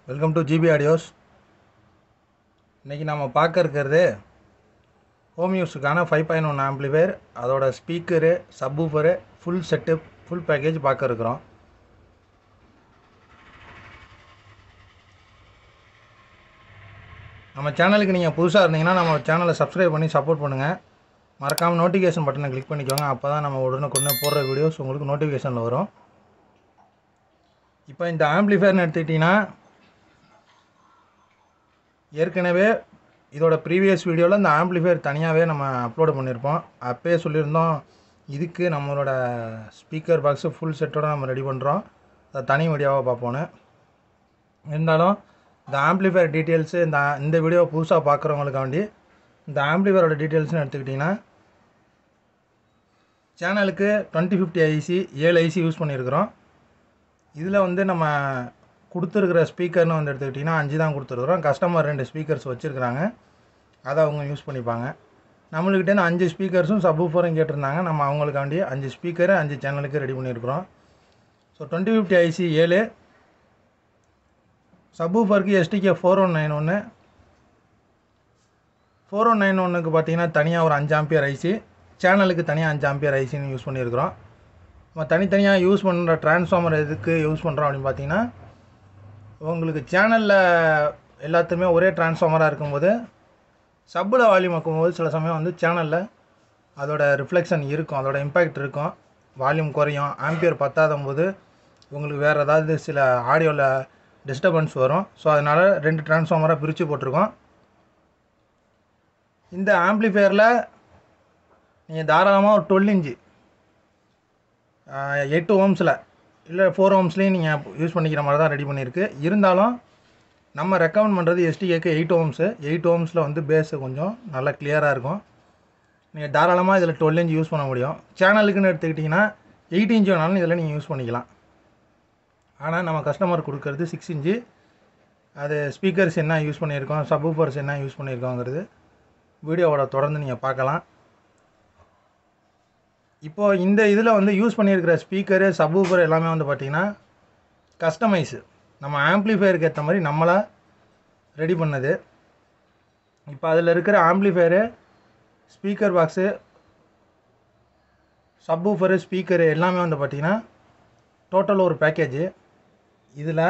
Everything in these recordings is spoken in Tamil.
வெல்கம் டு ஜிபி ஆடியோஸ் இன்றைக்கி நம்ம பார்க்க இருக்கிறது ஹோம் யூஸுக்கான ஃபைவ் பாயிண்ட் ஒன் ஆம்ப்ளிஃபயர் அதோட speaker subwoofer full set full package பார்க்க இருக்கிறோம் நம்ம சேனலுக்கு நீங்கள் புதுசாக இருந்தீங்கன்னா நம்ம சேனலை சப்ஸ்கிரைப் பண்ணி சப்போர்ட் பண்ணுங்கள் மறக்காமல் நோட்டிஃபிகேஷன் பட்டனை கிளிக் பண்ணிக்கோங்க அப்போ தான் நம்ம உடனுக்குடனே போடுற வீடியோஸ் உங்களுக்கு நோட்டிஃபிகேஷனில் வரும் இப்போ இந்த ஆம்ப்ளிஃபயர்னு எடுத்துக்கிட்டிங்கன்னா ஏற்கனவே இதோட ப்ரீவியஸ் வீடியோவில் இந்த ஆம்ப்ளிஃபயர் தனியாகவே நம்ம அப்லோடு பண்ணியிருப்போம் அப்போயே சொல்லியிருந்தோம் இதுக்கு நம்மளோட ஸ்பீக்கர் பாக்ஸு ஃபுல் செட்டோட நம்ம ரெடி பண்ணுறோம் அதை தனி வீடியோவாக பார்ப்போன்னு இருந்தாலும் இந்த ஆம்ப்ளிஃபயர் டீட்டெயில்ஸு இந்த இந்த வீடியோ புதுசாக பார்க்குறவங்களுக்காண்டி இந்த ஆம்ப்ளிஃபயரோட டீட்டெயில்ஸ்னு எடுத்துக்கிட்டிங்கன்னா சேனலுக்கு டுவெண்ட்டி ஃபிஃப்டி ஐசி ஏழு ஐசி யூஸ் பண்ணியிருக்கிறோம் இதில் வந்து நம்ம கொடுத்துருக்குற ஸ்பீக்கர்னு வந்து எடுத்துக்கிட்டிங்கன்னா அஞ்சு தான் கொடுத்துருக்குறோம் கஸ்டமர் ரெண்டு ஸ்பீக்கர்ஸ் வச்சுருக்குறாங்க அதை அவங்க யூஸ் பண்ணிப்பாங்க நம்மளுக்கிட்டேருந்து அஞ்சு ஸ்பீக்கர்ஸும் சப்வூஃபரும் கேட்டிருந்தாங்க நம்ம அவங்களுக்காண்டி அஞ்சு ஸ்பீக்கரு அஞ்சு சேனலுக்கு ரெடி பண்ணியிருக்கிறோம் ஸோ டுவெண்ட்டி ஃபிஃப்டி ஐசி ஏழு சப்வூஃபருக்கு எஸ்டிகே ஃபோர் ஒன் நைன் ஒன்று ஃபோர் ஒன் நைன் ஒன்றுக்கு பார்த்தீங்கன்னா தனியாக ஒரு அஞ்சு ஆம்பியர் ஐசி சேனலுக்கு தனியாக அஞ்சு ஆம்பியர் ஐசின்னு யூஸ் பண்ணியிருக்கிறோம் நம்ம தனித்தனியாக யூஸ் பண்ணுற டிரான்ஸ்ஃபார்மர் எதுக்கு யூஸ் பண்ணுறோம் அப்படின்னு பார்த்தீங்கன்னா உங்களுக்கு சேனலில் எல்லாத்துக்குமே ஒரே டிரான்ஸ்ஃபார்மராக இருக்கும்போது சப்பில் வால்யூம் வைக்கும்போது சில சமயம் வந்து சேனலில் அதோட ரிஃப்ளெக்ஷன் இருக்கும் அதோட இம்பேக்ட் இருக்கும் வால்யூம் குறையும் ஆம்பியர் பத்தாத போது உங்களுக்கு வேறு ஏதாவது சில ஆடியோவில் டிஸ்டர்பன்ஸ் வரும் ஸோ அதனால் ரெண்டு டிரான்ஸ்ஃபார்மராக பிரித்து போட்டிருக்கோம் இந்த ஆம்ப்ளிஃபையரில் நீங்கள் தாராளமாக ஒரு டுவெல் இன்ச்சு எட்டு ஓம்ஸில் இல்லை ஃபோர் ஓம்ஸ்லேயும் நீங்கள் யூஸ் பண்ணிக்கிற மாதிரி தான் ரெடி பண்ணியிருக்கு இருந்தாலும் நம்ம ரெக்கமெண்ட் பண்ணுறது எஸ்டிஏக்கு எயிட் ஓம்ஸு எயிட் ஓம்ஸில் வந்து பேஸு கொஞ்சம் நல்லா கிளியராக இருக்கும் நீங்கள் தாராளமாக இதில் டுவெல் இன்ச் யூஸ் பண்ண முடியும் சேனலுக்குன்னு எடுத்துக்கிட்டிங்கன்னா எயிட் இன்ச் வேணாலும் இதில் நீங்கள் யூஸ் பண்ணிக்கலாம் ஆனால் நம்ம கஸ்டமர் கொடுக்கறது சிக்ஸ் இன்ச்சு அது ஸ்பீக்கர்ஸ் என்ன யூஸ் பண்ணியிருக்கோம் சப்வூஃபர்ஸ் என்ன யூஸ் பண்ணியிருக்கோங்கிறது வீடியோவோட தொடர்ந்து நீங்கள் பார்க்கலாம் இப்போது இந்த இதில் வந்து யூஸ் பண்ணியிருக்கிற ஸ்பீக்கரு சப்வூஃபர் எல்லாமே வந்து பார்த்திங்கன்னா கஸ்டமைஸு நம்ம ஆம்ப்ளிஃபயருக்கு ஏற்ற மாதிரி நம்மளாக ரெடி பண்ணது இப்போ அதில் இருக்கிற amplifier speaker box subwoofer speaker எல்லாமே வந்து பார்த்திங்கன்னா டோட்டல் ஒரு பேக்கேஜு இதில்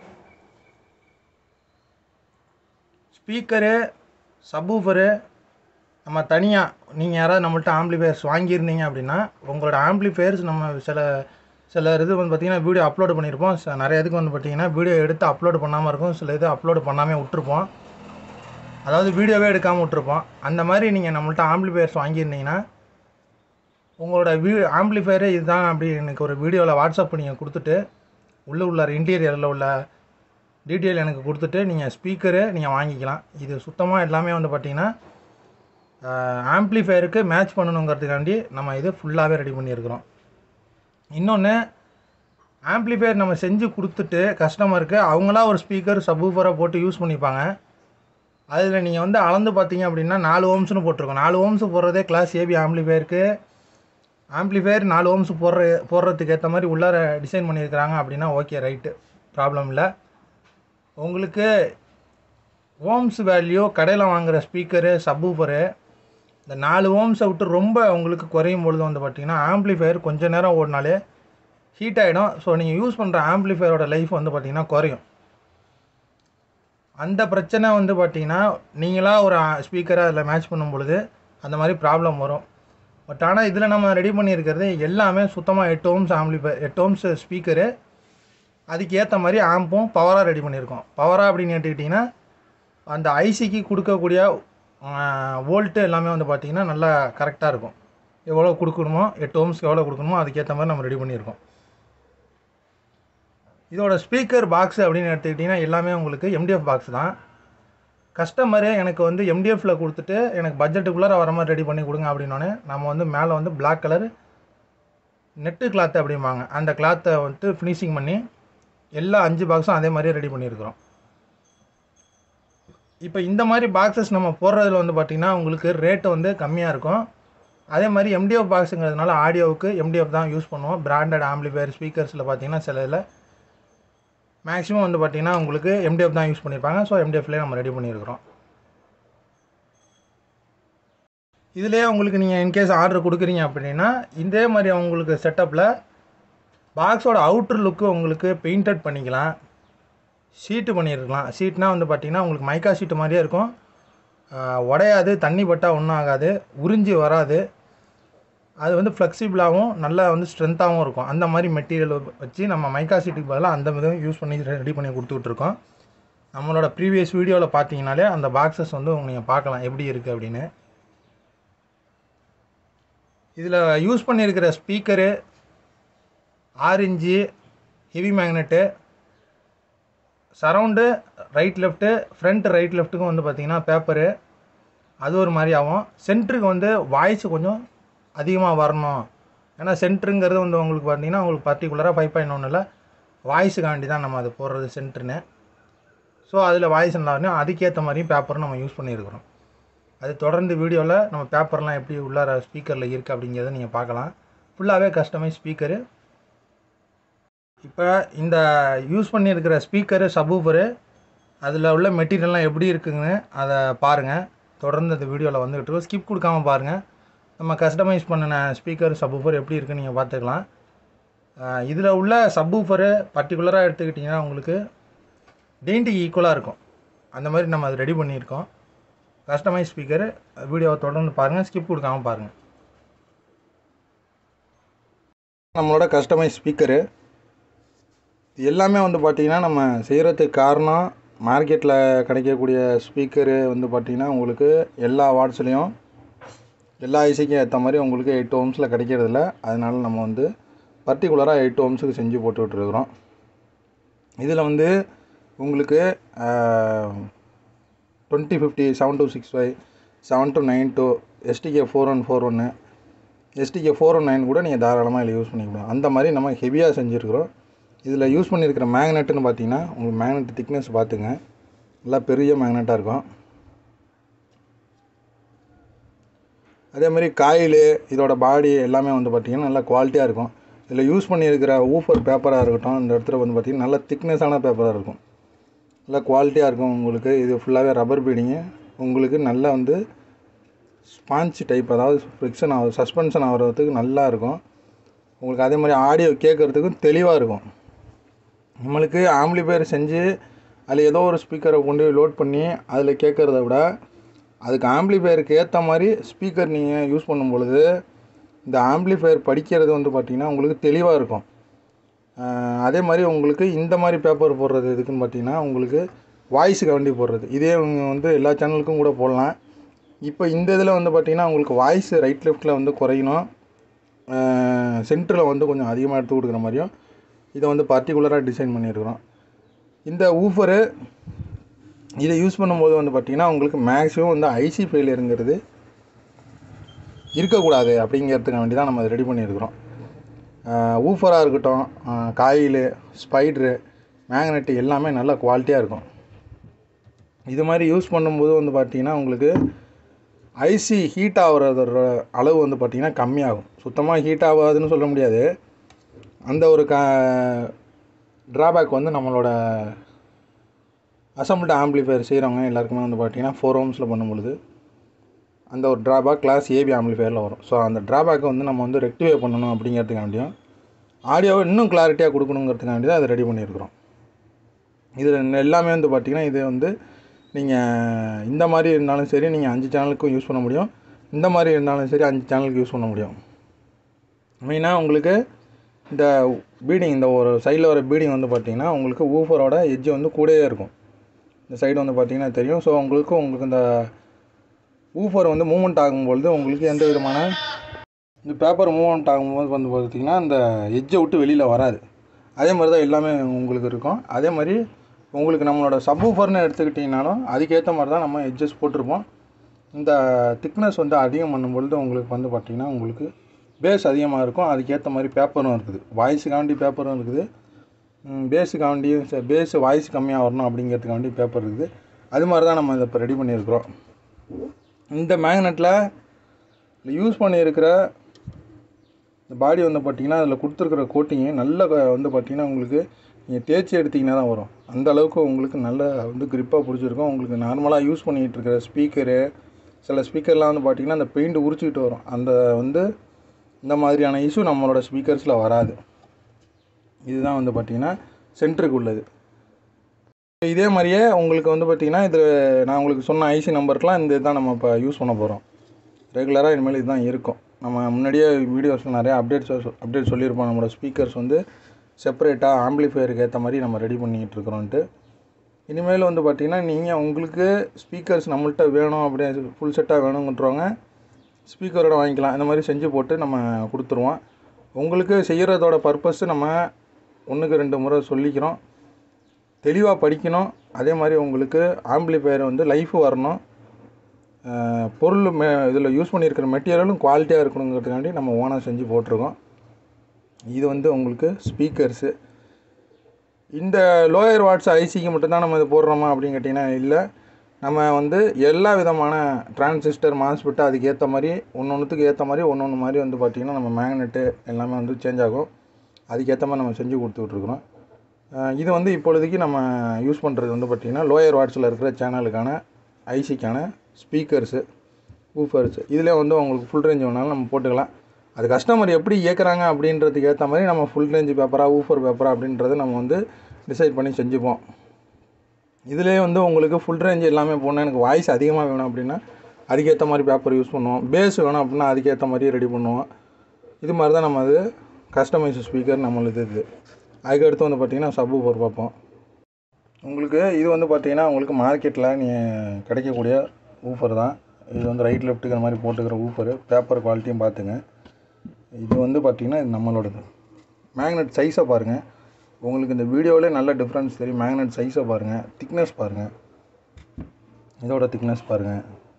ஸ்பீக்கரு சப்வூஃபரு நம்ம தனியாக நீங்கள் யாராவது நம்மள்ட்ட ஆம்ப்ளிஃபயர்ஸ் வாங்கியிருந்தீங்க அப்படின்னா உங்களோட ஆம்ப்ளிஃபயர்ஸ் நம்ம சில சில இது வந்து பார்த்திங்கன்னா வீடியோ அப்லோடு பண்ணியிருப்போம் ச- நிறைய இதுக்கு வந்து பார்த்திங்கன்னா வீடியோ எடுத்து அப்லோடு பண்ணாமல் இருக்கும் சில இது அப்லோடு பண்ணாமல் விட்டுருப்போம் அதாவது வீடியோவே எடுக்காமல் விட்டுருப்போம் அந்த மாதிரி நீங்கள் நம்மள்ட்ட ஆம்ப்ளிஃபயர்ஸ் வாங்கியிருந்தீங்கன்னா உங்களோட வீ ஆம்ப்ளிஃபயரே இதுதான் அப்படி எனக்கு ஒரு வீடியோவில் வாட்ஸ்அப் நீங்கள் கொடுத்துட்டு உள்ளே உள்ள இன்டீரியரில் உள்ள டீட்டெயில் எனக்கு கொடுத்துட்டு நீங்கள் ஸ்பீக்கரு நீங்கள் வாங்கிக்கலாம் இது சுத்தமாக எல்லாமே வந்து பார்த்திங்கன்னா ஆம்ப்ளிஃபயருக்கு மேட்ச் பண்ணணுங்கிறதுக்காண்டி நம்ம இது ஃபுல்லாகவே ரெடி பண்ணியிருக்கிறோம் இன்னொன்று ஆம்ப்ளிஃபயர் நம்ம செஞ்சு கொடுத்துட்டு கஸ்டமருக்கு அவங்களா ஒரு ஸ்பீக்கர் சப்வூஃபராக போட்டு யூஸ் பண்ணிப்பாங்க அதில் நீங்கள் வந்து அளந்து பார்த்தீங்க அப்படின்னா நாலு ஓம்ஸ்னு போட்டிருக்கோம் நாலு ஓம்ஸ் போடுறதே கிளாஸ் ஏபி ஆம்ப்ளிஃபயருக்கு ஆம்ப்ளிஃபயர் நாலு ஓம்ஸ் போடுற போடுறதுக்கு ஏற்ற மாதிரி உள்ளார டிசைன் பண்ணியிருக்கிறாங்க அப்படின்னா ஓகே ரைட்டு ப்ராப்ளம் இல்லை உங்களுக்கு ஓம்ஸ் வேல்யூ கடையில் வாங்குகிற ஸ்பீக்கரு சப்வூஃபரு இந்த நாலு ஓம்ஸை விட்டு ரொம்ப உங்களுக்கு குறையும் பொழுது வந்து பார்த்தீங்கன்னா ஆம்ப்ளிஃபயர் கொஞ்ச நேரம் ஓடினாலே ஹீட் ஆகிடும் ஸோ நீங்கள் யூஸ் பண்ணுற ஆம்ப்ளிஃபயரோட லைஃப் வந்து பார்த்தீங்கன்னா குறையும் அந்த பிரச்சனை வந்து பார்த்தீங்கன்னா நீங்களாக ஒரு ஸ்பீக்கரை அதில் மேட்ச் பண்ணும் பொழுது அந்த மாதிரி ப்ராப்ளம் வரும் பட் ஆனால் இதில் நம்ம ரெடி பண்ணியிருக்கிறது எல்லாமே சுத்தமாக எட்டு ஓம்ஸ் ஆம்ப்ளிஃபயர் எட்டு ஓம்ஸ் ஸ்பீக்கரு அதுக்கு ஏற்ற மாதிரி ஆம்பும் பவராக ரெடி பண்ணியிருக்கோம் பவராக அப்படின்னு எடுத்துக்கிட்டிங்கன்னா அந்த ஐசிக்கு கொடுக்கக்கூடிய வோல்ட்டு எல்லாமே வந்து பார்த்திங்கன்னா நல்லா கரெக்டாக இருக்கும் எவ்வளோ கொடுக்கணுமோ எட்டு ஓம்ஸ்க்கு எவ்வளோ கொடுக்கணுமோ அதுக்கேற்ற மாதிரி நம்ம ரெடி பண்ணியிருக்கோம் இதோட ஸ்பீக்கர் பாக்ஸ் அப்படின்னு எடுத்துக்கிட்டிங்கன்னா எல்லாமே உங்களுக்கு எம்டிஎஃப் பாக்ஸ் தான் கஸ்டமரே எனக்கு வந்து எம்டிஎஃப்பில் கொடுத்துட்டு எனக்கு பட்ஜெட்டுக்குள்ளே வர மாதிரி ரெடி பண்ணி கொடுங்க அப்படின்னோடனே நம்ம வந்து மேலே வந்து Black கலர் நெட்டு கிளாத்து அப்படிம்பாங்க அந்த கிளாத்தை வந்துட்டு ஃபினிஷிங் பண்ணி எல்லா அஞ்சு பாக்ஸும் அதே மாதிரியே ரெடி பண்ணியிருக்கிறோம் இப்போ இந்த மாதிரி பாக்ஸஸ் நம்ம போடுறதுல வந்து பார்த்திங்கன்னா உங்களுக்கு ரேட்டு வந்து கம்மியாக இருக்கும் அதே மாதிரி எம்டிஎஃப் பாக்ஸுங்கிறதுனால ஆடியோவுக்கு எம்டிஎஃப் தான் யூஸ் பண்ணுவோம் பிராண்டட் ஆம்பிளிஃபயர் ஸ்பீக்கர்ஸில் பார்த்தீங்கன்னா சில இதில் மேக்ஸிமம் வந்து பார்த்திங்கன்னா உங்களுக்கு எம்டிஎஃப் தான் யூஸ் பண்ணியிருப்பாங்க ஸோ எம்டிஎஃப்லேயே நம்ம ரெடி பண்ணியிருக்கிறோம் இதுலேயே உங்களுக்கு நீங்கள் இன்கேஸ் ஆர்டர் கொடுக்குறீங்க அப்படின்னா இதே மாதிரி உங்களுக்கு செட்டப்பில் பாக்ஸோட அவுட்ரு லுக்கு உங்களுக்கு பெயிண்டட் பண்ணிக்கலாம் ஷீட்டு பண்ணியிருக்கலாம் ஷீட்னா வந்து பார்த்திங்கன்னா உங்களுக்கு மைக்கா ஷீட்டு மாதிரியே இருக்கும் ஆஹ் உடையாது தண்ணி பட்டால் ஒன்றும் ஆகாது உறிஞ்சி வராது அது வந்து ஃப்ளெக்சிபிளாகவும் நல்லா வந்து ஸ்ட்ரென்த்தாகவும் இருக்கும் அந்த மாதிரி மெட்டீரியல் வச்சு நம்ம மைக்கா ஷீட்டுக்கு பதிலாக அந்த விதம் யூஸ் பண்ணி ரெடி பண்ணி கொடுத்துட்ருக்கோம் நம்மளோட ப்ரீவியஸ் வீடியோவில் பார்த்தீங்கனாலே அந்த பாக்ஸஸ் வந்து நீங்கள் பார்க்கலாம் எப்படி இருக்குது அப்படின்னு இதில் யூஸ் பண்ணியிருக்கிற speaker orange heavy magnet surround right left front right லெஃப்ட்டுக்கும் வந்து பார்த்திங்கன்னா பேப்பரு அது ஒரு மாதிரி ஆகும் சென்டருக்கு வந்து வாய்ஸ் கொஞ்சம் அதிகமாக வரணும் ஏன்னா சென்ட்ருங்கிறது வந்து உங்களுக்கு பார்த்தீங்கன்னா உங்களுக்கு பர்டிகுலராக ஃபைவ் பாயிண்ட் ஒன்றில் வாய்ஸுக்காண்டி தான் நம்ம அது போடுறது சென்ட்ருன்னு ஸோ அதில் வாய்ஸ் நல்லா வரணும் அதுக்கேற்ற மாதிரியும் பேப்பரும் நம்ம யூஸ் பண்ணியிருக்கிறோம் அது தொடர்ந்து வீடியோவில் நம்ம பேப்பர்லாம் எப்படி உள்ளார ஸ்பீக்கரில் இருக்குது அப்படிங்கிறத நீங்கள் பார்க்கலாம் ஃபுல்லாகவே கஸ்டமைஸ் ஸ்பீக்கரு இப்போ இந்த யூஸ் பண்ணியிருக்கிற ஸ்பீக்கரு சபூஃபரு அதில் உள்ள மெட்டீரியல்லாம் எப்படி இருக்குங்கன்னு அதை பாருங்கள் தொடர்ந்து இந்த வீடியோவில் வந்துகிட்டு இருக்கோம் ஸ்கிப் கொடுக்காம பாருங்கள் நம்ம கஸ்டமைஸ் பண்ணின ஸ்பீக்கர் சப்வூஃபர் எப்படி இருக்குன்னு நீங்கள் பார்த்துக்கலாம் இதில் உள்ள சப்வூஃபரு பர்டிகுலராக எடுத்துக்கிட்டிங்கன்னா உங்களுக்கு டெயின்ட்டிக்கு ஈக்குவலாக இருக்கும் அந்த மாதிரி நம்ம அது ரெடி பண்ணியிருக்கோம் கஸ்டமைஸ் ஸ்பீக்கரு வீடியோவை தொடர்ந்து பாருங்கள் ஸ்கிப் கொடுக்காம பாருங்கள் நம்மளோட கஸ்டமைஸ் ஸ்பீக்கரு இது எல்லாமே வந்து பார்த்திங்கன்னா நம்ம செய்கிறதுக்கு காரணம் மார்க்கெட்டில் கிடைக்கக்கூடிய ஸ்பீக்கரு வந்து பார்த்திங்கன்னா உங்களுக்கு எல்லா வாட்ஸ்லேயும் எல்லா ஐசிக்கும் ஏற்ற மாதிரி உங்களுக்கு எயிட் ஓம்ஸில் கிடைக்கிறதில்ல அதனால நம்ம வந்து பர்டிகுலராக எயிட் ஓம்ஸுக்கு செஞ்சு போட்டுட்ருக்குறோம் இதில் வந்து உங்களுக்கு twenty fifty seven two six five seven two nine two STK four one four ஒன்று எஸ்டிகே ஃபோர் ஒன் நைன் கூட நீங்கள் தாராளமாக இதில் யூஸ் பண்ணிக்கலாம் அந்த மாதிரி நம்ம ஹெவியாக செஞ்சுருக்குறோம் இதில் யூஸ் பண்ணியிருக்கிற மேக்னெட்டுன்னு பார்த்தீங்கன்னா உங்களுக்கு மேக்னெட் திக்னஸ் பார்த்துங்க நல்லா பெரிய மேக்னெட்டாக இருக்கும் அதே மாதிரி காயில் இதோட பாடி எல்லாமே வந்து பார்த்திங்கன்னா நல்லா குவாலிட்டியாக இருக்கும் இதில் யூஸ் பண்ணியிருக்கிற ஊஃபர் பேப்பராக இருக்கட்டும் இந்த இடத்துல வந்து பார்த்திங்கன்னா நல்ல திக்னஸான பேப்பராக இருக்கும் நல்லா குவாலிட்டியாக இருக்கும் உங்களுக்கு இது ஃபுல்லாகவே ரப்பர் பீடிங்கு உங்களுக்கு நல்லா வந்து ஸ்பாஞ்ச் டைப் அதாவது ஃப்ரிக்ஷன் ஆகும் சஸ்பென்ஷன் ஆகிறதுக்கு நல்லா இருக்கும் உங்களுக்கு அதே மாதிரி ஆடியோ கேட்குறதுக்கும் தெளிவாக இருக்கும் நம்மளுக்கு ஆம்பிளிஃபையர் செஞ்சு அதில் ஏதோ ஒரு ஸ்பீக்கரை கொண்டு போய் லோட் பண்ணி அதில் கேட்குறத விட அதுக்கு ஆம்பிளிஃபையருக்கு ஏற்ற மாதிரி ஸ்பீக்கர் நீங்கள் யூஸ் பண்ணும் பொழுது இந்த ஆம்பிளிஃபையர் படிக்கிறது வந்து பார்த்திங்கன்னா உங்களுக்கு தெளிவாக இருக்கும் ஆஹ் அதே மாதிரி உங்களுக்கு இந்த மாதிரி பேப்பர் போடுறது எதுக்குன்னு பார்த்தீங்கன்னா உங்களுக்கு வாய்ஸுக்கு வண்டி போடுறது இதே உங்க வந்து எல்லா சேனலுக்கும் கூட போடலாம் இப்போ இந்த இதில் வந்து பார்த்திங்கன்னா உங்களுக்கு வாய்ஸ் ரைட் லெஃப்ட்டில் வந்து குறையணும் சென்டரில் வந்து கொஞ்சம் அதிகமாக எடுத்து கொடுக்குற மாதிரியும் இதை வந்து பர்டிகுலராக டிசைன் பண்ணியிருக்கிறோம் இந்த ஊஃபரு இதை யூஸ் பண்ணும்போது வந்து பார்த்திங்கன்னா உங்களுக்கு மேக்ஸிமம் வந்து ஐசி ஃபெயிலியருங்கிறது இருக்கக்கூடாது அப்படிங்கிறதுக்கு வேண்டி தான் நம்ம அதை ரெடி பண்ணியிருக்கிறோம் ஊஃபராக இருக்கட்டும் காயில் ஸ்பைட்ரு மேக்னெட்டு எல்லாமே நல்ல குவாலிட்டியாக இருக்கும் இது மாதிரி யூஸ் பண்ணும்போது வந்து பார்த்திங்கன்னா உங்களுக்கு ஐசி ஹீட் ஆகிறதோட அளவு வந்து பார்த்திங்கன்னா கம்மியாகும் சுத்தமாக ஹீட் ஆகாதுன்னு சொல்ல முடியாது அந்த ஒரு க ட்ராபேக் வந்து நம்மளோட அசம்பிள்டு ஆம்பிளிஃபையர் செய்கிறவங்க எல்லாருக்குமே வந்து பார்த்திங்கன்னா ஃபோர் ஓம்ஸில் பண்ணும் பொழுது அந்த ஒரு ட்ராபேக் கிளாஸ் ஏபி ஆம்பிளிஃபையரில் வரும் ஸோ அந்த ட்ராபேக்கை வந்து நம்ம வந்து ரெக்டிஃபை பண்ணணும் அப்படிங்கிறதுக்காண்டியும் ஆடியோவை இன்னும் கிளாரிட்டியாக கொடுக்கணுங்கிறதுக்காண்டி தான் அதை ரெடி பண்ணியிருக்கிறோம் இது எல்லாமே வந்து பார்த்திங்கன்னா இது வந்து நீங்கள் இந்த மாதிரி இருந்தாலும் சரி நீங்கள் அஞ்சு சேனலுக்கும் யூஸ் பண்ண முடியும் இந்த மாதிரி இருந்தாலும் சரி அஞ்சு சேனலுக்கு யூஸ் பண்ண முடியும் மெயினாக உங்களுக்கு இந்த பீடிங் இந்த ஒரு சைடில் வர பீடிங் வந்து பார்த்திங்கன்னா உங்களுக்கு ஊஃபரோட எட்ஜ் வந்து கூடவே இருக்கும் இந்த சைடு வந்து பார்த்திங்கன்னா தெரியும் ஸோ உங்களுக்கு உங்களுக்கு இந்த ஊஃபர் வந்து மூவ்மெண்ட் ஆகும்பொழுது உங்களுக்கு எந்த விதமான இந்த பேப்பர் மூவ்மெண்ட் ஆகும்போது வந்து பார்த்திங்கன்னா இந்த எட்ஜை விட்டு வெளியில் வராது அதே மாதிரி தான் எல்லாமே உங்களுக்கு இருக்கும் அதே மாதிரி உங்களுக்கு நம்மளோட சப்வூஃபர்னு எடுத்துக்கிட்டிங்கனாலும் அதுக்கேற்ற மாதிரி தான் நம்ம எட்ஜஸ் போட்டிருப்போம் இந்த திக்னஸ் வந்து அதிகம் பண்ணும்பொழுது உங்களுக்கு வந்து பார்த்திங்கன்னா உங்களுக்கு பேஸ் அதிகமாக இருக்கும் அதுக்கேற்ற மாதிரி பேப்பரும் இருக்குது வாய்ஸுக்காண்டி பேப்பரும் இருக்குது பேஸுக்காண்டியும் பேஸ் வாய்ஸ் கம்மியாக வரணும் அப்படிங்கிறதுக்காண்டி பேப்பர் இருக்குது அது மாதிரி தான் நம்ம இதை இப்போ ரெடி பண்ணியிருக்கிறோம் இந்த மேக்னெட்டில் யூஸ் பண்ணியிருக்கிற இந்த பாடி வந்து பார்த்திங்கன்னா அதில் கொடுத்துருக்குற கோட்டிங்கு நல்ல க- வந்து பார்த்திங்கன்னா உங்களுக்கு நீங்கள் தேய்ச்சி எடுத்திங்கன்னா தான் வரும் அந்த அளவுக்கு உங்களுக்கு நல்ல வந்து grip-ஆ பிடிச்சிருக்கும் உங்களுக்கு நார்மலாக யூஸ் பண்ணிகிட்டு இருக்கிற ஸ்பீக்கரு சில ஸ்பீக்கர்லாம் வந்து பார்த்திங்கன்னா அந்த பெயிண்ட் உரிச்சிக்கிட்டு வரும் அந்த வந்து இந்த மாதிரியான இஷ்யூ நம்மளோட ஸ்பீக்கர்ஸில் வராது இதுதான் வந்து பார்த்திங்கன்னா சென்டருக்கு உள்ளது இதே மாதிரியே உங்களுக்கு வந்து பார்த்திங்கன்னா இது நான் உங்களுக்கு சொன்ன ஐசி நம்பருக்குலாம் இந்த இதுதான் நம்ம இப்போ யூஸ் பண்ண போகிறோம் ரெகுலராக இனிமேல் இதுதான் இருக்கும் நம்ம முன்னாடியே வீடியோஸில் நிறைய அப்டேட்ஸ் அப்டேட் சொல்லியிருப்போம் நம்மளோட ஸ்பீக்கர்ஸ் வந்து செப்பரேட்டாக ஆம்பிளிஃபையருக்கு ஏற்ற மாதிரி நம்ம ரெடி பண்ணிக்கிட்டு இருக்கிறோன்ட்டு இனிமேல் வந்து பார்த்திங்கன்னா நீங்கள் உங்களுக்கு ஸ்பீக்கர்ஸ் நம்மள்ட்ட வேணும் அப்படியே ஃபுல் செட்டாக வேணுங்கன்றவங்க ஸ்பீக்கரோட வாங்கிக்கலாம் இந்த மாதிரி செஞ்சு போட்டு நம்ம கொடுத்துருவோம் உங்களுக்கு செய்கிறதோட பர்பஸ் நம்ம ஒன்றுக்கு ரெண்டு முறை சொல்லிக்கிறோம் தெளிவாக படிக்கணும் அதே மாதிரி உங்களுக்கு ஆம்பிளிஃபையர் வந்து லைஃப் வரணும் அஹ் பொருள் மெ இதில் யூஸ் பண்ணியிருக்கிற மெட்டீரியலும் குவாலிட்டியாக இருக்கணுங்கிறதுக்காண்டி நம்ம ஓனாக செஞ்சு போட்டிருக்கோம் இது வந்து உங்களுக்கு ஸ்பீக்கர்ஸு இந்த லோயர் வாட்ஸ் ஐசிக்கு மட்டும்தான் நம்ம இது போடுறோமா அப்படின்னு கேட்டிங்கன்னா இல்லை நம்ம வந்து எல்லா விதமான டிரான்சிஸ்டர் மாஸ்பெட்டு அதுக்கு ஏற்ற மாதிரி ஒன்று ஒன்றுத்துக்கு ஏற்ற மாதிரி ஒன்று ஒன்று மாதிரி வந்து பார்த்திங்கன்னா நம்ம மேக்னெட்டு எல்லாமே வந்து சேஞ்ச் ஆகும் அதுக்கேற்ற மாதிரி நம்ம செஞ்சு கொடுத்துட்ருக்குறோம் இது வந்து இப்பொழுதைக்கு நம்ம யூஸ் பண்ணுறது வந்து பார்த்திங்கன்னா லோயர் வாட்ஸில் இருக்கிற சேனலுக்கான ஐசிக்கான ஸ்பீக்கர்ஸு ஊஃபர்ஸு இதில் வந்து உங்களுக்கு ஃபுல் ரேஞ்ச் வேணாலும் நம்ம போட்டுக்கலாம் அது கஸ்டமர் எப்படி இயக்குறாங்க அப்படின்றதுக்கு ஏற்ற மாதிரி நம்ம ஃபுல் ரேஞ்ச் பேப்பரா ஊஃபர் பேப்பரா அப்படின்றத நம்ம வந்து டிசைட் பண்ணி செஞ்சுப்போம் இதிலே வந்து உங்களுக்கு ஃபுல் ரேஞ்ச் எல்லாமே போனால் எனக்கு வாய்ஸ் அதிகமாக வேணும் அப்படின்னா அதுக்கேற்ற மாதிரி பேப்பர் யூஸ் பண்ணுவோம் பேஸ் வேணும் அப்படின்னா அதுக்கேற்ற மாதிரி ரெடி பண்ணுவோம் இது மாதிரி தான் நம்ம அது கஸ்டமைஸ் ஸ்பீக்கர் நம்மளுது இது அதுக்கடுத்து வந்து பார்த்திங்கன்னா சப் ஊஃபர் பார்ப்போம் உங்களுக்கு இது வந்து பார்த்தீங்கன்னா உங்களுக்கு மார்க்கெட்டில் நீ கிடைக்கக்கூடிய ஊஃபர் தான் இது வந்து ரைட் லெஃப்ட்டுக்கு அந்த மாதிரி போட்டுக்கிற ஊஃபரு பேப்பர் குவாலிட்டியும் பார்த்துங்க இது வந்து பார்த்திங்கன்னா இது நம்மளோடது மேக்னெட் சைஸை பாருங்கள் உங்களுக்கு இந்த வீடியோவிலே நல்ல டிஃப்ரென்ஸ் தெரியும் மேக்னெட் சைஸை பாருங்கள் திக்னஸ் பாருங்கள் இதோட திக்னஸ் பாருங்கள்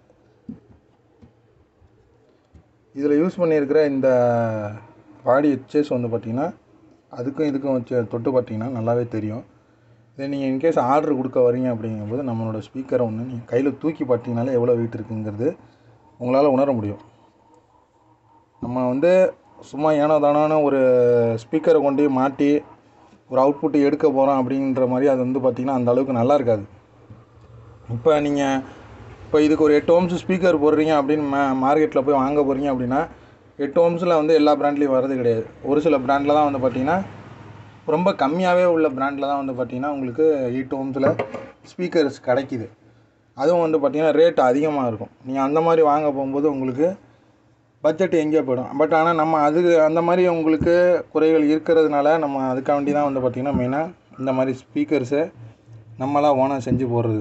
இதில் யூஸ் பண்ணியிருக்கிற இந்த பாடி எச்சஸ் வந்து பார்த்திங்கன்னா அதுக்கும் இதுக்கும் வச்சு தொட்டு பார்த்தீங்கன்னா நல்லாவே தெரியும் இதே நீங்கள் இன்கேஸ் ஆர்டர் கொடுக்க வரீங்க அப்படிங்கும்போது நம்மளோட ஸ்பீக்கரை ஒன்று நீங்கள் கையில் தூக்கி பார்த்தீங்கனாலே எவ்வளோ வெயிட் இருக்குங்கிறது உங்களால் உணர முடியும் நம்ம வந்து சும்மா ஏனோ தானோன்னு ஒரு ஸ்பீக்கரை கொண்டு போய் மாட்டி ஒரு அவுட்புட் எடுக்க போகிறோம் அப்படின்ற மாதிரி அது வந்து பார்த்திங்கன்னா அந்த அளவுக்கு நல்லா இருக்காது இப்போ நீங்கள் இப்போ இதுக்கு ஒரு எட்டு ஓம்ஸ் ஸ்பீக்கர் போடுறீங்க அப்படின்னு மா மார்க்கெட்டில் போய் வாங்க போகிறீங்க அப்படின்னா எட்டு ஓம்ஸில் வந்து எல்லா பிராண்ட்லேயும் வரது கிடையாது ஒரு சில பிராண்டில் தான் வந்து பார்த்திங்கன்னா ரொம்ப கம்மியாகவே உள்ள பிராண்டில் தான் வந்து பார்த்திங்கன்னா உங்களுக்கு எயிட் ஓம்ஸில் ஸ்பீக்கர்ஸ் கிடைக்கிது அதுவும் வந்து பார்த்திங்கன்னா ரேட் அதிகமாக இருக்கும் நீங்கள் அந்த மாதிரி வாங்க போகும்போது உங்களுக்கு பட்ஜெட் எங்கேயோ போயிடும் பட் ஆனால் நம்ம அது அந்த மாதிரி உங்களுக்கு குறைகள் இருக்கிறதுனால நம்ம அதுக்காண்டி தான் வந்து பார்த்திங்கன்னா மெயினாக இந்த மாதிரி ஸ்பீக்கர்ஸை நம்மளாம் ஓனாக செஞ்சு போடுறது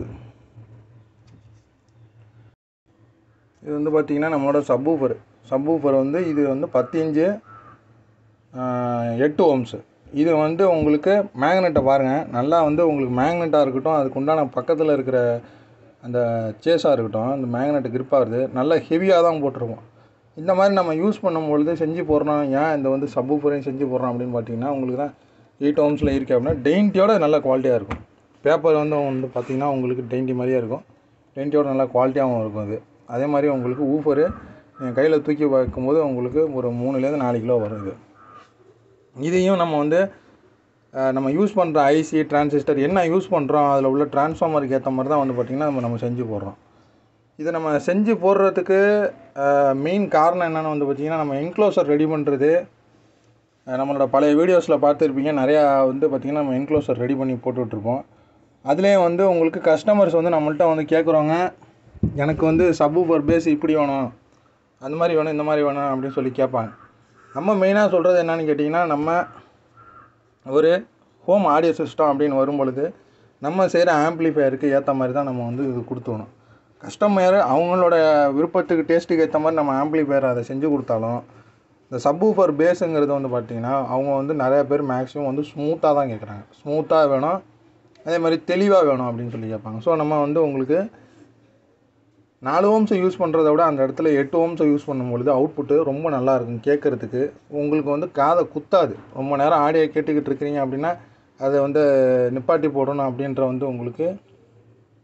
இது வந்து பார்த்திங்கன்னா நம்மளோட சப்வூஃபர் சப்வூஃபர் வந்து இது வந்து பத்து இன்ச்சு எட்டு ஓம்ஸு இது வந்து உங்களுக்கு மேக்னெட்டை பாருங்கள் நல்லா வந்து உங்களுக்கு மேக்னெட்டாக இருக்கட்டும் அதுக்கு உண்டான பக்கத்தில் இருக்கிற அந்த சேஸாக இருக்கட்டும் அந்த மேக்னெட் grip ஆகுது நல்லா ஹெவியாக தான் போட்டிருக்கும் இந்த மாதிரி நம்ம யூஸ் பண்ணும்பொழுது செஞ்சு போடுறோம் ஏன் இந்த வந்து சப்வூஃபரையும் செஞ்சு போடுறோம் அப்படின்னு பார்த்தீங்கன்னா உங்களுக்கு தான் எயிட் ஓம்ஸில் இருக்கு அப்படின்னா டெயின்ட்டியோட நல்ல குவாலிட்டியாக இருக்கும் பேப்பர் வந்து வந்து பார்த்திங்கன்னா உங்களுக்கு டெயின்ட்டி மாதிரியே இருக்கும் டெயின்ட்டியோட நல்லா குவாலிட்டியாகவும் இருக்கும் அது அதே மாதிரி உங்களுக்கு ஊஃபரு கையில் தூக்கி பார்க்கும்போது உங்களுக்கு ஒரு மூணுலேருந்து நாலு கிலோ வருது இதையும் நம்ம வந்து அஹ், நம்ம யூஸ் பண்ணுற ஐசி டிரான்சிஸ்டர் என்ன யூஸ் பண்ணுறோம் அதில் உள்ள டிரான்ஸ்ஃபார்மருக்கு ஏற்ற மாதிரி தான் வந்து பார்த்திங்கன்னா நம்ம நம்ம செஞ்சு போடுறோம் இதை நம்ம செஞ்சு போடுறதுக்கு மெயின் காரணம் என்னென்னு வந்து பார்த்திங்கன்னா நம்ம என்க்ளோசர் ரெடி பண்ணுறது நம்மளோட பழைய வீடியோஸில் பார்த்துருப்பீங்க நிறையா வந்து பார்த்திங்கன்னா நம்ம என்க்ளோசர் ரெடி பண்ணி போட்டுட்ருப்போம் அதுலேயே வந்து உங்களுக்கு கஸ்டமர்ஸ் வந்து நம்மள்ட்ட வந்து கேட்குறவங்க எனக்கு வந்து சப்வூஃபர் பேஸ் இப்படி வேணும் அந்த மாதிரி வேணும் இந்த மாதிரி வேணும் அப்படின்னு சொல்லி கேட்பாங்க நம்ம மெயினாக சொல்கிறது என்னன்னு கேட்டிங்கன்னா நம்ம ஒரு ஹோம் ஆடியோ சிஸ்டம் அப்படின்னு வரும் பொழுது நம்ம செய்கிற ஆம்ப்ளிஃபையருக்கு ஏற்ற மாதிரி தான் நம்ம வந்து இது கொடுத்துக்கணும் கஸ்டமர் அவங்களோட விருப்பத்துக்கு டேஸ்ட்டுக்கு ஏற்ற மாதிரி நம்ம ஆம்ப்ளிஃபையர் அதை செஞ்சு கொடுத்தாலும் இந்த சப்வூஃபர் பேஸுங்கிறது வந்து பார்த்திங்கன்னா அவங்க வந்து நிறைய பேர் மேக்ஸிமம் வந்து ஸ்மூத்தாக தான் கேட்குறாங்க ஸ்மூத்தாக வேணும் அதே மாதிரி தெளிவாக வேணும் அப்படின்னு சொல்லி கேட்பாங்க ஸோ நம்ம வந்து உங்களுக்கு நாலு ஓம்ஸை யூஸ் பண்ணுறத விட அந்த இடத்துல எட்டு ஓம்ஸை யூஸ் பண்ணும்பொழுது அவுட்புட்டு ரொம்ப நல்லா இருக்கும் கேட்குறதுக்கு உங்களுக்கு வந்து காதை குத்தாது ரொம்ப நேரம் ஆடியோ கேட்டுக்கிட்டு இருக்கிறீங்க அப்படின்னா அதை வந்து நிப்பாட்டி போடணும் அப்படின்ற வந்து உங்களுக்கு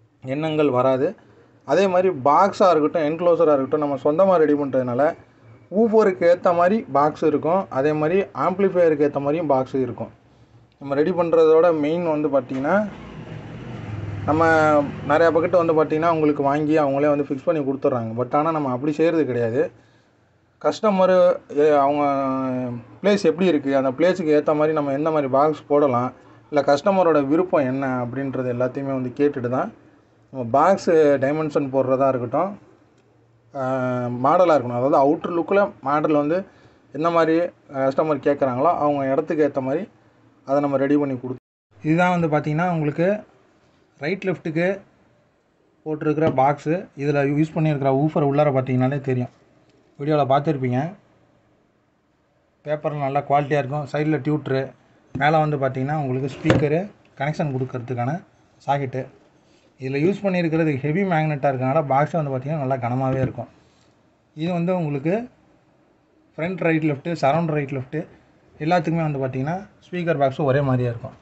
எண்ணங்கள் வராது அதே மாதிரி பாக்ஸாக இருக்கட்டும் என்க்ளோசராக இருக்கட்டும் நம்ம சொந்தமாக ரெடி பண்ணுறதுனால ஊஃபருக்கு ஏற்ற மாதிரி பாக்ஸ் இருக்கும் அதே மாதிரி ஆம்ப்ளிஃபையருக்கு ஏற்ற மாதிரியும் பாக்ஸ் இருக்கும் நம்ம ரெடி பண்ணுறதோட மெயின் வந்து பார்த்திங்கன்னா நம்ம நிறையா பக்கெட் வந்து பார்த்திங்கன்னா உங்களுக்கு வாங்கி அவங்களே வந்து ஃபிக்ஸ் பண்ணி கொடுத்துட்றாங்க பட் ஆனால் நம்ம அப்படி செய்கிறது கிடையாது கஸ்டமரு அவங்க பிளேஸ் எப்படி இருக்குது அந்த பிளேஸுக்கு ஏற்ற மாதிரி நம்ம எந்த மாதிரி பாக்ஸ் போடலாம் இல்லை கஸ்டமரோட விருப்பம் என்ன அப்படின்றது எல்லாத்தையுமே வந்து கேட்டுட்டு தான் நம்ம பாக்ஸு டைமென்ஷன் போடுறதா இருக்கட்டும் மாடலாக இருக்கணும் அதாவது அவுட்ரு லுக்கில் மாடல் வந்து எந்த மாதிரி கஸ்டமர் கேட்குறாங்களோ அவங்க இடத்துக்கு ஏற்ற மாதிரி அதை நம்ம ரெடி பண்ணி கொடுத்து இதுதான் வந்து பார்த்திங்கன்னா உங்களுக்கு ரைட் லெஃப்ட்டுக்கு போட்டிருக்கிற பாக்ஸு இதில் யூஸ் பண்ணியிருக்கிற ஊஃபர் உள்ளார பார்த்தீங்கனாலே தெரியும் வீடியோவில் பார்த்துருப்பீங்க பேப்பர் நல்லா குவாலிட்டியாக இருக்கும் சைடில் டியூட்ரு மேலே வந்து பார்த்தீங்கன்னா உங்களுக்கு ஸ்பீக்கரு கனெக்ஷன் கொடுக்கறதுக்கான சாக்கெட்டு இதில் யூஸ் பண்ணியிருக்கிறது ஹெவி மேக்னெட்டாக இருக்கனால பாக்ஸ் வந்து பார்த்திங்கன்னா நல்லா கனமாகவே இருக்கும் இது வந்து உங்களுக்கு front right left surround right left எல்லாத்துக்குமே வந்து பார்த்திங்கன்னா ஸ்பீக்கர் பாக்ஸும் ஒரே மாதிரியாக இருக்கும்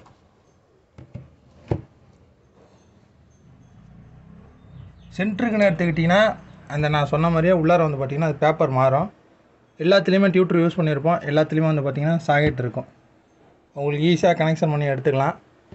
சென்ட்ருக்குன்னு எடுத்துக்கிட்டிங்கன்னா அந்த நான் சொன்ன மாதிரியே உள்ளார வந்து பார்த்திங்கன்னா அது பேப்பர் மாறும் எல்லாத்துலேயுமே டியூட்ரு யூஸ் பண்ணியிருப்போம் எல்லாத்துலேயுமே வந்து பார்த்திங்கன்னா சாக்கெட் இருக்கும் உங்களுக்கு ஈஸியாக கனெக்ஷன் பண்ணி எடுத்துக்கலாம்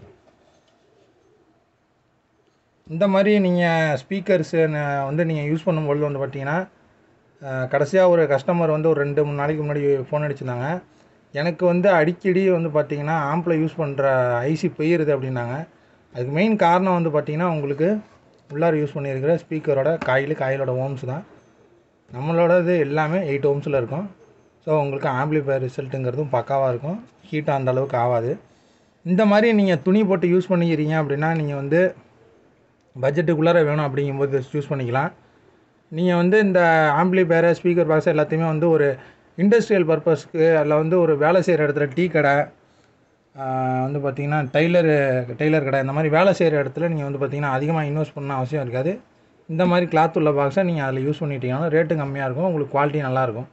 இந்த மாதிரி நீங்கள் ஸ்பீக்கர்ஸு வந்து நீங்கள் யூஸ் பண்ணும்பொழுது வந்து பார்த்தீங்கன்னா கடைசியாக ஒரு கஸ்டமர் வந்து ஒரு ரெண்டு மூணு நாளைக்கு முன்னாடி ஃபோன் அடிச்சிருந்தாங்க எனக்கு வந்து அடிக்கடி வந்து பார்த்தீங்கன்னா ஆம்பில் யூஸ் பண்ணுற ஐசி போயிருது அப்படின்னாங்க அதுக்கு மெயின் காரணம் வந்து பார்த்தீங்கன்னா உங்களுக்கு உள்ளார யூஸ் பண்ணியிருக்கிற ஸ்பீக்கரோட காயில் காயிலோட ஓம்ஸ் தான் நம்மளோடது எல்லாமே எயிட் ஓம்ஸில் இருக்கும் ஸோ உங்களுக்கு ஆம்பிளிஃபயர் ரிசல்ட்டுங்கிறதும் பக்காவாக இருக்கும் ஹீட் அந்த அளவுக்கு ஆகாது இந்த மாதிரி நீங்கள் துணி போட்டு யூஸ் பண்ணிக்கிறீங்க அப்படின்னா நீங்கள் வந்து பட்ஜெட்டுக்குள்ளார வேணும் அப்படிங்கும்போது யூஸ் பண்ணிக்கலாம் நீங்கள் வந்து இந்த ஆம்பிளிஃபயர் ஸ்பீக்கர் பாக்ஸ் எல்லாத்தையுமே வந்து ஒரு இண்டஸ்ட்ரியல் பர்பஸ்க்கு அதில் வந்து ஒரு வேலை செய்கிற இடத்துல டீ கடை ஆஹ் வந்து பார்த்திங்கன்னா டெய்லர் டெய்லர் கடை இந்த மாதிரி வேலை செய்கிற இடத்துல நீங்கள் வந்து பார்த்திங்கன்னா அதிகமாக இன்வெஸ்ட் பண்ண அவசியம் இருக்காது இந்த மாதிரி கிளாத் உள்ள பாக்ஸை நீங்கள் அதில் யூஸ் பண்ணிட்டீங்கன்னா ரேட்டு கம்மியாக இருக்கும் உங்களுக்கு குவாலிட்டி நல்லாயிருக்கும்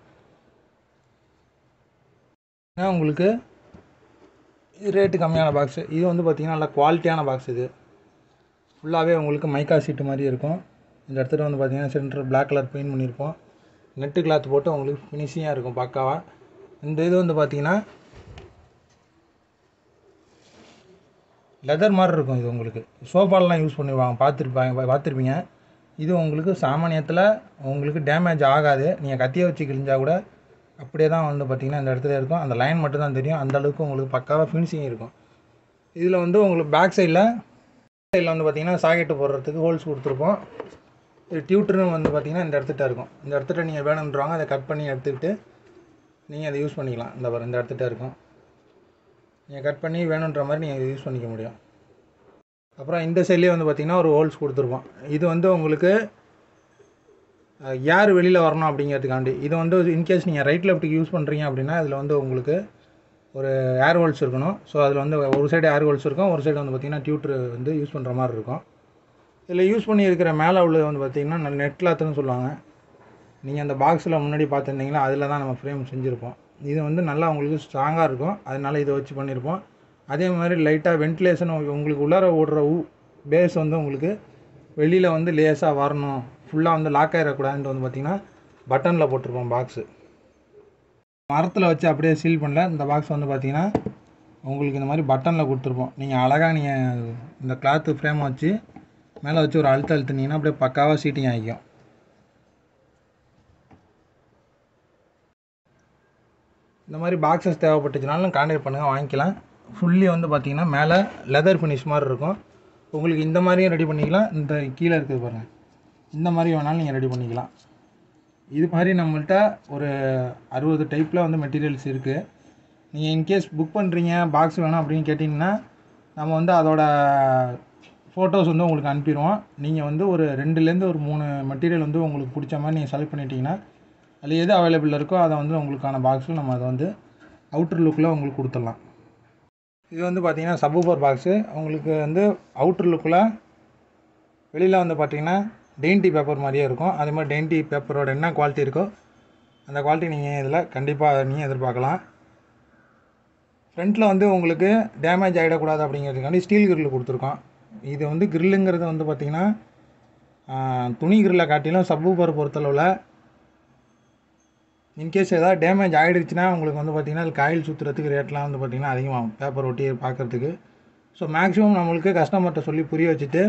ஏன்னா உங்களுக்கு இது ரேட்டு கம்மியான பாக்ஸு இது வந்து பார்த்திங்கன்னா நல்லா குவாலிட்டியான பாக்ஸ் இது ஃபுல்லாகவே உங்களுக்கு மைக்கா சீட்டு மாதிரி இருக்கும் இந்த இடத்துல வந்து பார்த்திங்கன்னா சென்டர் பிளாக் கலர் பெயிண்ட் பண்ணியிருப்போம் நெட்டு கிளாத் போட்டு உங்களுக்கு ஃபினிஷிங்காக இருக்கும் பக்காவாக இந்த இது வந்து பார்த்திங்கன்னா லெதர் மாதிரி இருக்கும் இது உங்களுக்கு சோஃபாலெலாம் யூஸ் பண்ணுவாங்க பார்த்துருப்பாங்க பார்த்துருப்பீங்க இது உங்களுக்கு சாமானியத்தில் உங்களுக்கு டேமேஜ் ஆகாது நீங்கள் கத்தியை வச்சு கிழிஞ்சா கூட அப்படியே தான் வந்து பார்த்திங்கன்னா இந்த இடத்துல இருக்கும் அந்த லைன் மட்டும் தான் தெரியும் அந்த அளவுக்கு உங்களுக்கு பக்காவாக ஃபினிஷிங் இருக்கும் இதில் வந்து உங்களுக்கு பேக் சைடில் சைடில் வந்து பார்த்திங்கன்னா சாக்கெட்டு போடுறதுக்கு ஹோல்ஸ் கொடுத்துருப்போம் இது டியூட்டரும் வந்து பார்த்திங்கன்னா இந்த இடத்துட்ட இருக்கும் இந்த இடத்துல நீங்கள் வேணுன்றவாங்க அதை கட் பண்ணி எடுத்துக்கிட்டு நீங்கள் அதை யூஸ் பண்ணிக்கலாம் இந்த பாரு, இந்த இடத்துட்ட இருக்கும் நீங்கள் கட் பண்ணி வேணுன்ற மாதிரி நீங்கள் யூஸ் பண்ணிக்க முடியும் அப்புறம் இந்த சைட்லேயே வந்து பார்த்திங்கன்னா ஒரு ஹோல்ஸ் கொடுத்துருப்போம் இது வந்து உங்களுக்கு யார் வெளியில் வரணும் அப்படிங்கிறதுக்காண்டி இது வந்து இன்கேஸ் நீங்கள் ரைட் லெஃப்ட்டுக்கு யூஸ் பண்ணுறீங்க அப்படின்னா இதில் வந்து உங்களுக்கு ஒரு ஏர் ஹோல்ஸ் இருக்கணும் ஸோ அதில் வந்து ஒரு சைடு ஏர் ஹோல்ஸ் இருக்கும் ஒரு சைடு வந்து பார்த்திங்கன்னா டியூட்ரு வந்து யூஸ் பண்ணுற மாதிரி இருக்கும் இதில் யூஸ் பண்ணியிருக்கிற மேலே உள்ளது வந்து பார்த்திங்கன்னா நெட் கிளாத்துன்னு சொல்லுவாங்க நீங்கள் அந்த பாக்ஸில் முன்னாடி பார்த்துருந்தீங்களா அதில் தான் நம்ம ஃப்ரேம் செஞ்சுருப்போம் இது வந்து நல்லா உங்களுக்கு ஸ்ட்ராங்காக இருக்கும் அதனால இதை வச்சு பண்ணியிருப்போம் அதே மாதிரி லைட்டாக வென்டிலேஷன் உங்களுக்கு உள்ளார ஓடுற ஊ பேஸ் வந்து உங்களுக்கு வெளியில் வந்து லேஸாக வரணும் ஃபுல்லாக வந்து லாக் ஆகிடக்கூடாதுன்ட்டு வந்து பார்த்திங்கன்னா பட்டனில் போட்டிருப்போம் பாக்ஸு மரத்தில் வச்சு அப்படியே சீல் பண்ணல இந்த பாக்ஸ் வந்து பார்த்திங்கன்னா உங்களுக்கு இந்த மாதிரி பட்டனில் கொடுத்துருப்போம் நீங்கள் அழகாக நீங்கள் இந்த கிளாத்து ஃப்ரேமை வச்சு மேலே வச்சு ஒரு அழுத்த அழுத்துனீங்கன்னா அப்படியே பக்காவாக சீட்டிங் ஆகிக்கும் இந்த மாதிரி பாக்ஸஸ் தேவைப்பட்டுச்சுனாலும் கான்டாக்ட் பண்ணுங்கள் வாங்கிக்கலாம் ஃபுல்லி வந்து பார்த்தீங்கன்னா மேலே லெதர் ஃபினிஷ் மாதிரி இருக்கும் உங்களுக்கு இந்த மாதிரியும் ரெடி பண்ணிக்கலாம் இந்த கீழே இருக்குது பாருங்கள் இந்த மாதிரி வேணாலும் நீங்கள் ரெடி பண்ணிக்கலாம் இது மாதிரி நம்மள்ட்ட ஒரு அறுபது டைப்பில் வந்து மெட்டீரியல்ஸ் இருக்குது நீங்கள் இன்கேஸ் புக் பண்ணுறீங்க பாக்ஸ் வேணும் அப்படின்னு கேட்டிங்கன்னா நம்ம வந்து அதோட ஃபோட்டோஸ் வந்து உங்களுக்கு அனுப்பிடுவோம் நீங்கள் வந்து ஒரு ரெண்டுலேருந்து ஒரு மூணு மெட்டீரியல் வந்து உங்களுக்கு பிடிச்ச மாதிரி நீங்கள் செலக்ட் பண்ணிட்டீங்கன்னா அதில் எது அவைலபிள் இருக்கோ அதை வந்து உங்களுக்கான பாக்ஸில் நம்ம அதை வந்து அவுட்டர் லுக்கில் உங்களுக்கு கொடுத்துடலாம் இது வந்து பார்த்தீங்கன்னா சப்பூஃபர் பாக்ஸு உங்களுக்கு வந்து அவுட்டர் லுக்கில் வெளியில் வந்து பார்த்தீங்கன்னா டெயின்டி பேப்பர் மாதிரியே இருக்கும் அதே மாதிரி டெயின்டி பேப்பரோட என்ன குவாலிட்டி இருக்கோ அந்த குவாலிட்டி நீங்கள் இதில் கண்டிப்பாக நீங்கள் எதிர்பார்க்கலாம் ஃப்ரண்ட்டில் வந்து உங்களுக்கு டேமேஜ் ஆகிடக்கூடாது அப்படிங்கிறதுக்காண்டி ஸ்டீல் கிரில் கொடுத்துருக்கோம் இது வந்து கிரில்லுங்கிறது வந்து பார்த்திங்கன்னா ஆஹ், துணி கிரில்லை காட்டிலும் சப்பூஃபர் பொறுத்தளவில் இன்கேஸ் ஏதாவது டேமேஜ் ஆகிடுச்சுன்னா உங்களுக்கு வந்து பார்த்திங்கன்னா அது காயில் சுற்றுறதுக்கு ரேட்லாம் வந்து பார்த்திங்கன்னா அதிகமாகும் பேப்பர் ஒட்டி பார்க்குறதுக்கு ஸோ மேக்ஸிமம் நம்மளுக்கு கஸ்டமர்கிட்ட சொல்லி புரிய வச்சுட்டு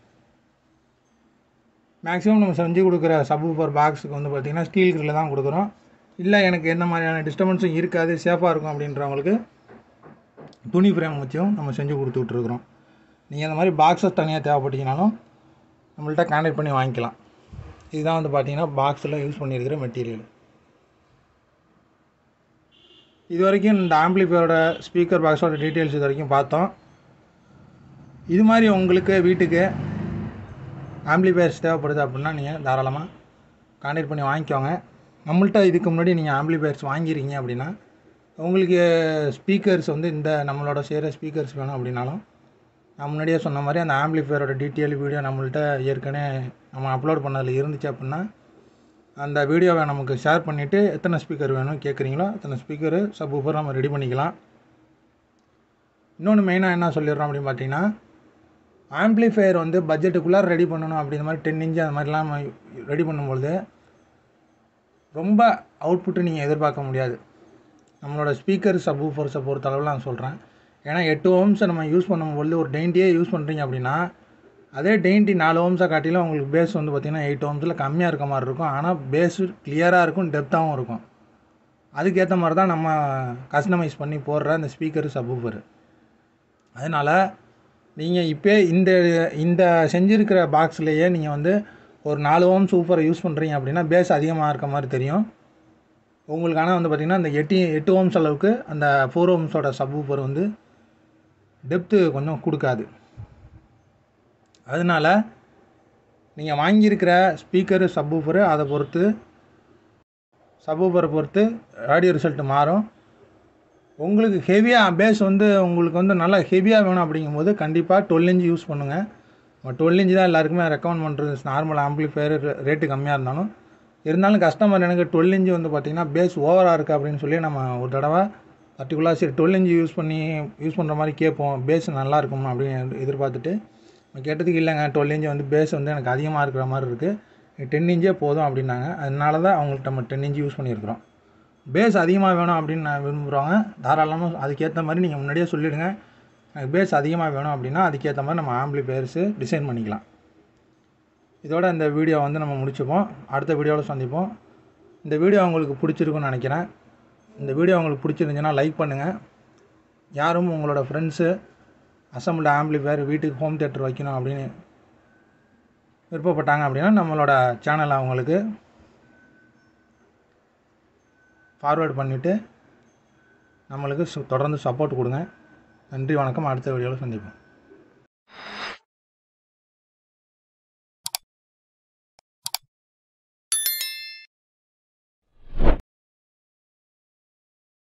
மேக்ஸிமம் நம்ம செஞ்சு கொடுக்குற சப்வூஃபர் பாக்ஸுக்கு வந்து பார்த்திங்கன்னா ஸ்டீல் கிரில் தான் கொடுக்குறோம் இல்லை எனக்கு எந்த மாதிரியான டிஸ்டர்பன்ஸும் இருக்காது சேஃபாக இருக்கும் அப்படின்றவங்களுக்கு துணி ஃப்ரேம் வச்சும் நம்ம செஞ்சு கொடுத்துட்ருக்குறோம் நீங்கள் அந்த மாதிரி பாக்ஸஸ் தனியாக தேவைப்பட்டீங்கனாலும் நம்மள்ட்ட கான்டாக்ட் பண்ணி வாங்கிக்கலாம் இதுதான் வந்து பார்த்தீங்கன்னா பாக்ஸில் யூஸ் பண்ணியிருக்கிற மெட்டீரியல் இது வரைக்கும் இந்த ஆம்பிளிஃபையரோட ஸ்பீக்கர் பாக்ஸோட டீட்டெயில்ஸ் இது வரைக்கும் பார்த்தோம் இது மாதிரி உங்களுக்கு வீட்டுக்கு ஆம்பிளிஃபையர்ஸ் தேவைப்படுது அப்படின்னா நீங்கள் தாராளமாக கான்டாக்ட் பண்ணி வாங்கிக்கோங்க நம்மள்ட்ட இதுக்கு முன்னாடி நீங்கள் ஆம்பிளிஃபையர்ஸ் வாங்கியிருக்கீங்க அப்படின்னா உங்களுக்கு ஸ்பீக்கர்ஸ் வந்து இந்த நம்மளோட செய்கிற ஸ்பீக்கர்ஸ் வேணும் அப்படின்னாலும் நான் முன்னாடியே சொன்ன மாதிரி அந்த ஆம்பிளிஃபையரோட டீட்டெயில் வீடியோ நம்மள்ட்ட ஏற்கனவே நம்ம அப்லோட் பண்ணதில் இருந்துச்சு அப்படின்னா அந்த வீடியோவை நமக்கு ஷேர் பண்ணிவிட்டு எத்தனை ஸ்பீக்கர் வேணும் கேட்குறீங்களோ அத்தனை ஸ்பீக்கரு சப் நம்ம ரெடி பண்ணிக்கலாம் இன்னொன்று மெயினாக என்ன சொல்லிடுறோம் அப்படின்னு பார்த்தீங்கன்னா ஆம்ப்ளிஃபையர் வந்து பட்ஜெட்டுக்குள்ளே ரெடி பண்ணணும் அப்படின்ற மாதிரி டென் இன்ச்சு அந்த மாதிரிலாம் ரெடி பண்ணும்பொழுது ரொம்ப அவுட்புட்டு நீங்கள் எதிர்பார்க்க முடியாது நம்மளோட ஸ்பீக்கர் சப் ஊஃபர்ஸை பொறுத்த அளவில் நான் சொல்கிறேன் ஏன்னா எட்டு ஓம்ஸை நம்ம யூஸ் பண்ணும்பொழுது ஒரு டெயின்ட்டியே யூஸ் பண்ணுறீங்க அப்படின்னா அதே டெயின்ட்டி நாலு ஓம்ஸை காட்டிலும் உங்களுக்கு பேஸ் வந்து பார்த்திங்கன்னா எயிட் ஓம்ஸில் கம்மியாக இருக்க மாதிரி இருக்கும் ஆனால் பேஸு கிளியராக இருக்கும் டெப்த்தாகவும் இருக்கும் அதுக்கேற்ற மாதிரி தான் நம்ம கஸ்டமைஸ் பண்ணி போடுற இந்த ஸ்பீக்கர் சப்வூஃபர் அதனால் நீங்கள் இப்போ இந்த இந்த செஞ்சுருக்கிற பாக்ஸ்லேயே நீங்கள் வந்து ஒரு நாலு ஓம் சூப்பரை யூஸ் பண்ணுறீங்க அப்படின்னா பேஸ் அதிகமாக இருக்க மாதிரி தெரியும் உங்களுக்கு ஆனால் வந்து பார்த்திங்கன்னா அந்த எட்டு எட்டு ஓம்ஸ் அளவுக்கு அந்த ஃபோர் ஓம்ஸோட சப்வூஃபர் வந்து டெப்த்து கொஞ்சம் கொடுக்காது அதனால் நீங்கள் வாங்கியிருக்கிற ஸ்பீக்கரு சப்வூஃபரு அதை பொறுத்து சப்வூஃபரை பொறுத்து ஆடியோ ரிசல்ட் மாறும் உங்களுக்கு ஹெவியாக பேஸ் வந்து உங்களுக்கு வந்து நல்லா ஹெவியாக வேணும் அப்படிங்கும்போது கண்டிப்பாக டுவெல் இன்ச் யூஸ் பண்ணுங்கள் டுவெல் இன்ச் தான் எல்லாருக்குமே ரெக்கமெண்ட் பண்ணுறது நார்மல் ஆம்பிளிஃபையர் ரேட்டு கம்மியாக இருந்தாலும் இருந்தாலும் கஸ்டமர் எனக்கு டுவெல் இன்ச் வந்து பார்த்திங்கன்னா பேஸ் ஓவராக இருக்குது அப்படின்னு சொல்லி நம்ம ஒரு தடவை பர்டிகுலராக சரி டுவெல் இன்ச் யூஸ் பண்ணி யூஸ் பண்ணுற மாதிரி கேட்போம் பேஸ் நல்லா இருக்குமா அப்படின்னு எதிர்பார்த்துட்டு கேட்டதுக்கு இல்லைங்க டுவெல் இன்ச் வந்து பேஸ் வந்து எனக்கு அதிகமாக இருக்கிற மாதிரி இருக்குது டென் இன்ச்சே போதும் அப்படின்னாங்க அதனால தான் அவங்கள்ட்ட நம்ம டென் இன்ச் யூஸ் பண்ணியிருக்கிறோம் பேஸ் அதிகமாக வேணும் அப்படின்னு நான் விரும்புகிறவங்க தாராளமாக அதுக்கேற்ற மாதிரி நீங்கள் முன்னாடியே சொல்லிவிடுங்க எனக்கு பேஸ் அதிகமாக வேணும் அப்படின்னா அதுக்கேற்ற மாதிரி நம்ம ஆம்பிளிஃபையர்ஸு டிசைன் பண்ணிக்கலாம் இதோட இந்த வீடியோ வந்து நம்ம முடிச்சுப்போம் அடுத்த வீடியோவில் சந்திப்போம் இந்த வீடியோ உங்களுக்கு பிடிச்சிருக்குன்னு நினைக்கிறேன் இந்த வீடியோ உங்களுக்கு பிடிச்சிருந்துச்சுன்னா லைக் பண்ணுங்கள் யாரும் உங்களோட ஃப்ரெண்ட்ஸு அசம்பிள் ஆம்பிளிஃபையர் வீட்டுக்கு ஹோம் தேட்டர் வைக்கணும் அப்படின்னு விருப்பப்பட்டாங்க அப்படின்னா நம்மளோட சேனலை அவங்களுக்கு ஃபார்வேர்ட் பண்ணிவிட்டு நம்மளுக்கு சு- தொடர்ந்து சப்போர்ட் கொடுங்க நன்றி வணக்கம் அடுத்த வீடியோவில் சந்திப்போம்